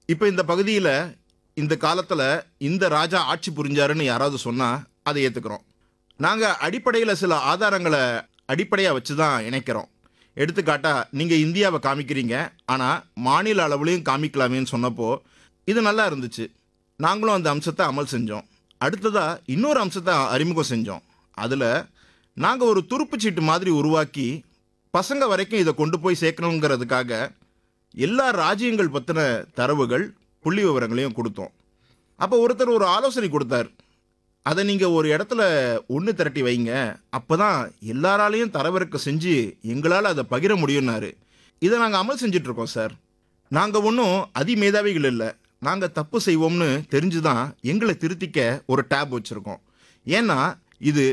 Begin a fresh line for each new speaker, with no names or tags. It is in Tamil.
இப்போ இந்த பகுதியில் இந்த காலத்தில் இந்த ராஜா ஆட்சி புரிஞ்சாருன்னு யாராவது சொன்னால் அதை ஏற்றுக்கிறோம் நாங்கள் அடிப்படையில் சில ஆதாரங்களை அடிப்படையாக வச்சு தான் இணைக்கிறோம் எடுத்துக்காட்டா நீங்கள் இந்தியாவை காமிக்கிறீங்க ஆனால் மாநில அளவுலையும் காமிக்கலாமேன்னு சொன்னப்போ இது நல்லா இருந்துச்சு நாங்களும் அந்த அம்சத்தை அமல் செஞ்சோம் அடுத்ததாக இன்னொரு அம்சத்தை அறிமுகம் செஞ்சோம் அதில் நாங்கள் ஒரு துருப்புச் சீட்டு மாதிரி உருவாக்கி பசங்க வரைக்கும் இதை கொண்டு போய் சேர்க்கணுங்கிறதுக்காக எல்லா ராஜ்யங்கள் பற்றின தரவுகள் புள்ளி விவரங்களையும் கொடுத்தோம் அப்போ ஒருத்தர் ஒரு ஆலோசனை கொடுத்தார் அதை நீங்கள் ஒரு இடத்துல ஒன்று திரட்டி வைங்க அப்போ தான் எல்லாராலையும் தரவிறக்க செஞ்சு எங்களால் அதை பகிர முடியும்னாரு இதை நாங்கள் அமல் செஞ்சிட்ருக்கோம் சார் நாங்கள் ஒன்றும் அதிமேதாவிகள் இல்லை நாங்கள் தப்பு செய்வோம்னு தெரிஞ்சு தான் எங்களை திருத்திக்க ஒரு டேப் வச்சுருக்கோம் ஏன்னா இது